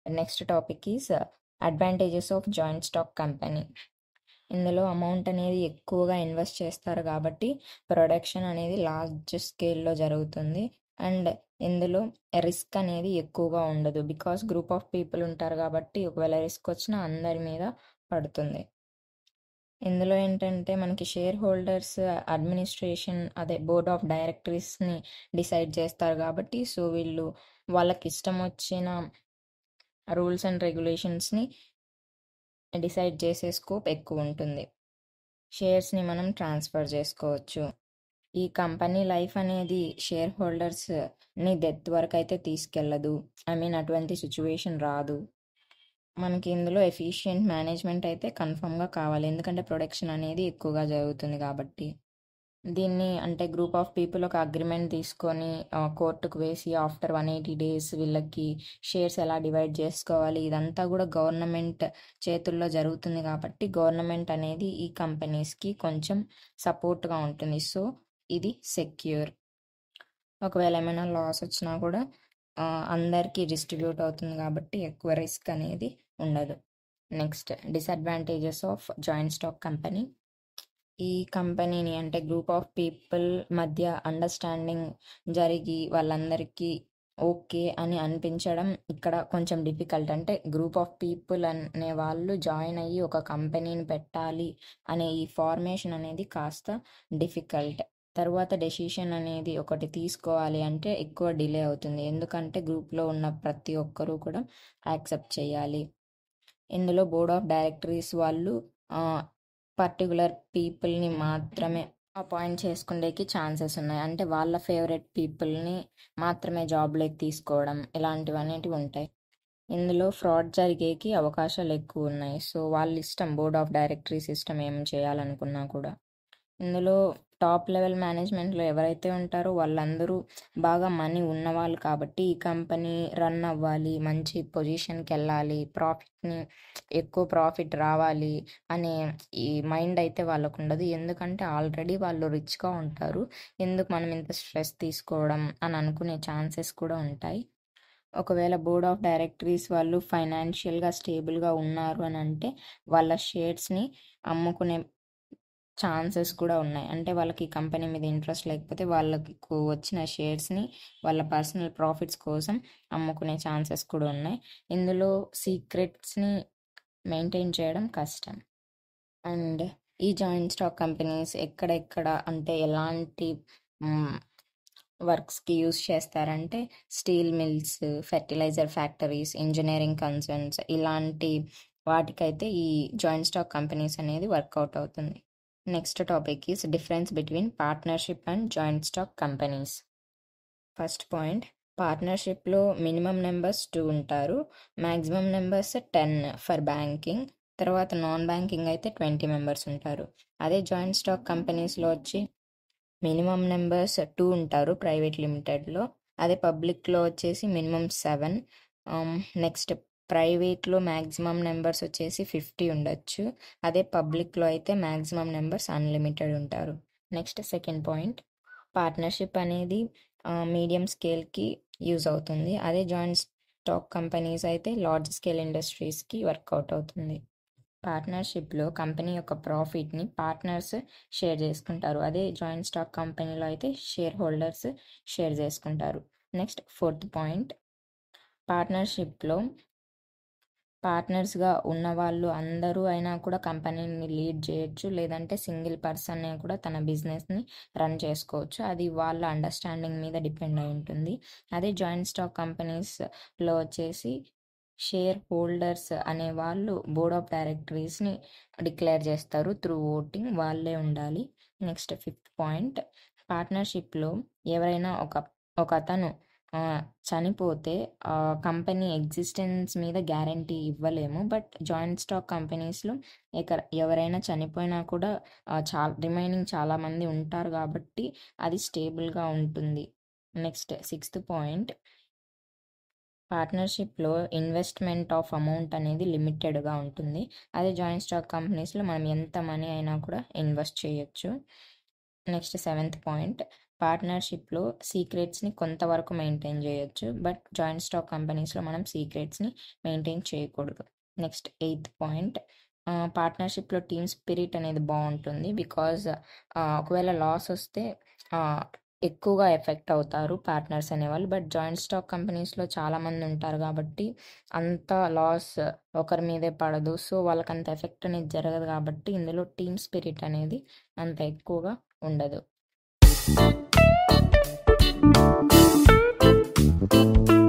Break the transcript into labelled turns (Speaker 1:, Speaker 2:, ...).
Speaker 1: next topic is advantages of joint stock company ఇందులో amount అనేది ఎక్కువగా ఇన్వెస్ట్ చేస్తారు కాబట్టి ప్రొడక్షన్ అనేది లార్జ్ స్కేల్లో జరుగుతుంది అండ్ ఇందులో రిస్క్ అనేది ఎక్కువగా ఉండదు బికాస్ గ్రూప్ ఆఫ్ పీపుల్ ఉంటారు కాబట్టి ఒకవేళ రిస్క్ వచ్చినా అందరి మీద పడుతుంది ఇందులో ఏంటంటే మనకి షేర్ హోల్డర్స్ అడ్మినిస్ట్రేషన్ అదే బోర్డ్ ఆఫ్ డైరెక్టరీస్ని డిసైడ్ చేస్తారు కాబట్టి సో వీళ్ళు వాళ్ళకి ఇష్టం వచ్చిన రూల్స్ అండ్ రెగ్యులేషన్స్ని డిసైడ్ చేసే స్కోప్ ఎక్కువ ఉంటుంది షేర్స్ని మనం ట్రాన్స్ఫర్ చేసుకోవచ్చు ఈ కంపెనీ లైఫ్ అనేది షేర్ హోల్డర్స్ని డెత్ వరకు అయితే తీసుకెళ్ళదు ఐ మీన్ అటువంటి సిచ్యువేషన్ రాదు మనకి ఇందులో ఎఫిషియెంట్ మేనేజ్మెంట్ అయితే కన్ఫర్మ్గా కావాలి ఎందుకంటే ప్రొడక్షన్ అనేది ఎక్కువగా జరుగుతుంది కాబట్టి దీన్ని అంటే గ్రూప్ ఆఫ్ పీపుల్ ఒక అగ్రిమెంట్ తీసుకొని కోర్టుకు వేసి ఆఫ్టర్ వన్ ఎయిటీ డేస్ వీళ్ళకి షేర్స్ ఎలా డివైడ్ చేసుకోవాలి ఇదంతా కూడా గవర్నమెంట్ చేతుల్లో జరుగుతుంది కాబట్టి గవర్నమెంట్ అనేది ఈ కంపెనీస్కి కొంచెం సపోర్ట్గా ఉంటుంది సో ఇది సెక్యూర్ ఒకవేళ ఏమైనా లాస్ వచ్చినా కూడా అందరికీ డిస్ట్రిబ్యూట్ అవుతుంది కాబట్టి ఎక్కువ రిస్క్ అనేది ఉండదు next disadvantages of joint stock company ఈ కంపెనీని అంటే గ్రూప్ ఆఫ్ పీపుల్ మధ్య అండర్స్టాండింగ్ జరిగి వాళ్ళందరికీ ఓకే అని అనిపించడం ఇక్కడ కొంచెం డిఫికల్ట్ అంటే గ్రూప్ ఆఫ్ పీపుల్ అనే వాళ్ళు జాయిన్ అయ్యి ఒక కంపెనీని పెట్టాలి అనే ఈ ఫార్మేషన్ అనేది కాస్త డిఫికల్ట్ తర్వాత డెసిషన్ అనేది ఒకటి తీసుకోవాలి అంటే ఎక్కువ డిలే అవుతుంది ఎందుకంటే గ్రూప్లో ఉన్న ప్రతి ఒక్కరూ కూడా యాక్సెప్ట్ చేయాలి ఇందులో బోర్డ్ ఆఫ్ డైరెక్టరీస్ వాళ్ళు పర్టికులర్ పీపుల్ని మాత్రమే అపాయింట్ చేసుకునేకి ఛాన్సెస్ ఉన్నాయి అంటే వాళ్ళ ఫేవరెట్ పీపుల్ని మాత్రమే జాబ్లోకి తీసుకోవడం ఇలాంటివన్నిటివి ఉంటాయి ఇందులో ఫ్రాడ్ జరిగేకి అవకాశాలు ఎక్కువ ఉన్నాయి సో వాళ్ళ ఇష్టం బోర్డ్ ఆఫ్ డైరెక్టరీస్ ఇష్టం ఏం చేయాలనుకున్నా కూడా ఇందులో టాప్ లెవెల్ మేనేజ్మెంట్లో ఎవరైతే ఉంటారో వాళ్ళందరూ బాగా మనీ ఉన్నవాళ్ళు కాబట్టి ఈ కంపెనీ రన్ అవ్వాలి మంచి పొజిషన్కి వెళ్ళాలి ప్రాఫిట్ని ఎక్కువ ప్రాఫిట్ రావాలి అనే ఈ మైండ్ అయితే వాళ్ళకు ఉండదు ఎందుకంటే ఆల్రెడీ వాళ్ళు రిచ్గా ఉంటారు ఎందుకు మనం ఇంత స్ట్రెస్ తీసుకోవడం అని అనుకునే ఛాన్సెస్ కూడా ఉంటాయి ఒకవేళ బోర్డ్ ఆఫ్ డైరెక్టరీస్ వాళ్ళు ఫైనాన్షియల్గా స్టేబుల్గా ఉన్నారు అని అంటే వాళ్ళ షేర్స్ని అమ్ముకునే ఛాన్సెస్ కూడా ఉన్నాయి అంటే వాళ్ళకి కంపెనీ మీద ఇంట్రెస్ట్ లేకపోతే వాళ్ళకి వచ్చిన షేర్స్ని వాళ్ళ పర్సనల్ ప్రాఫిట్స్ కోసం అమ్ముకునే ఛాన్సెస్ కూడా ఉన్నాయి ఇందులో సీక్రెట్స్ని మెయింటైన్ చేయడం కష్టం అండ్ ఈ జాయింట్ స్టాక్ కంపెనీస్ ఎక్కడెక్కడ అంటే ఎలాంటి వర్క్స్కి యూస్ చేస్తారంటే steel mills fertilizer factories engineering concerns ఇలాంటి వాటికైతే ఈ జాయింట్ స్టాక్ కంపెనీస్ అనేది వర్కౌట్ అవుతుంది next topic is difference between partnership and joint stock companies first point పార్ట్నర్షిప్లో మినిమం నెంబర్స్ టూ ఉంటారు maximum numbers ten for banking తర్వాత non banking అయితే twenty members ఉంటారు అదే జాయింట్ స్టాక్ కంపెనీస్లో వచ్చి మినిమం నెంబర్స్ టూ ఉంటారు ప్రైవేట్ లిమిటెడ్లో అదే పబ్లిక్లో వచ్చేసి మినిమం సెవెన్ నెక్స్ట్ ప్రైవేట్లో మ్యాక్సిమం నెంబర్స్ వచ్చేసి ఫిఫ్టీ ఉండొచ్చు అదే పబ్లిక్లో అయితే మ్యాక్సిమం నెంబర్స్ అన్లిమిటెడ్ ఉంటారు నెక్స్ట్ సెకండ్ పాయింట్ పార్ట్నర్షిప్ అనేది మీడియం స్కేల్కి యూజ్ అవుతుంది అదే జాయింట్ స్టాక్ కంపెనీస్ అయితే లార్జ్ స్కేల్ ఇండస్ట్రీస్కి వర్కౌట్ అవుతుంది పార్ట్నర్షిప్లో కంపెనీ యొక్క ప్రాఫిట్ని పార్ట్నర్స్ షేర్ చేసుకుంటారు అదే జాయింట్ స్టాక్ కంపెనీలో అయితే షేర్ హోల్డర్స్ షేర్ చేసుకుంటారు నెక్స్ట్ ఫోర్త్ పాయింట్ పార్ట్నర్షిప్లో పార్ట్నర్స్గా ఉన్న వాళ్ళు అందరూ అయినా కూడా కంపెనీని లీడ్ చేయొచ్చు లేదంటే సింగిల్ పర్సన్ కూడా తన బిజినెస్ని రన్ చేసుకోవచ్చు అది వాళ్ళ అండర్స్టాండింగ్ మీద డిపెండ్ అయి ఉంటుంది అదే జాయింట్ స్టాక్ కంపెనీస్లో వచ్చేసి షేర్ హోల్డర్స్ అనే వాళ్ళు బోర్డ్ ఆఫ్ డైరెక్టరీస్ని డిక్లేర్ చేస్తారు త్రూ ఓటింగ్ వాళ్ళే ఉండాలి నెక్స్ట్ ఫిఫ్త్ పాయింట్ పార్ట్నర్షిప్లో ఎవరైనా ఒక ఒక అతను చనిపోతే కంపెనీ ఎగ్జిస్టెన్స్ మీద గ్యారంటీ ఇవ్వలేము బట్ జాయింట్ స్టాక్ కంపెనీస్లో ఎక్కడ ఎవరైనా చనిపోయినా కూడా చాలా రిమైనింగ్ చాలామంది ఉంటారు కాబట్టి అది స్టేబుల్గా ఉంటుంది నెక్స్ట్ సిక్స్త్ పాయింట్ పార్ట్నర్షిప్లో ఇన్వెస్ట్మెంట్ ఆఫ్ అమౌంట్ అనేది లిమిటెడ్గా ఉంటుంది అదే జాయింట్ స్టాక్ కంపెనీస్లో మనం ఎంత మనీ అయినా కూడా ఇన్వెస్ట్ చేయొచ్చు నెక్స్ట్ సెవెంత్ పాయింట్ పార్ట్నర్షిప్లో సీక్రెట్స్ని కొంతవరకు మెయింటైన్ చేయొచ్చు బట్ జాయింట్ స్టాక్ కంపెనీస్లో మనం సీక్రెట్స్ని మెయింటైన్ చేయకూడదు నెక్స్ట్ ఎయిత్ పాయింట్ పార్ట్నర్షిప్లో టీమ్ స్పిరిట్ అనేది బాగుంటుంది బికాజ్ ఒకవేళ లాస్ వస్తే ఆ, ఎక్కువగా ఎఫెక్ట్ అవుతారు పార్ట్నర్స్ అనేవాళ్ళు బట్ జాయింట్ స్టాక్ కంపెనీస్లో చాలామంది ఉంటారు కాబట్టి అంత లాస్ ఒకరి మీదే పడదు సో వాళ్ళకి అంత ఎఫెక్ట్ అనేది జరగదు కాబట్టి ఇందులో టీమ్ స్పిరిట్ అనేది అంత ఎక్కువగా ఉండదు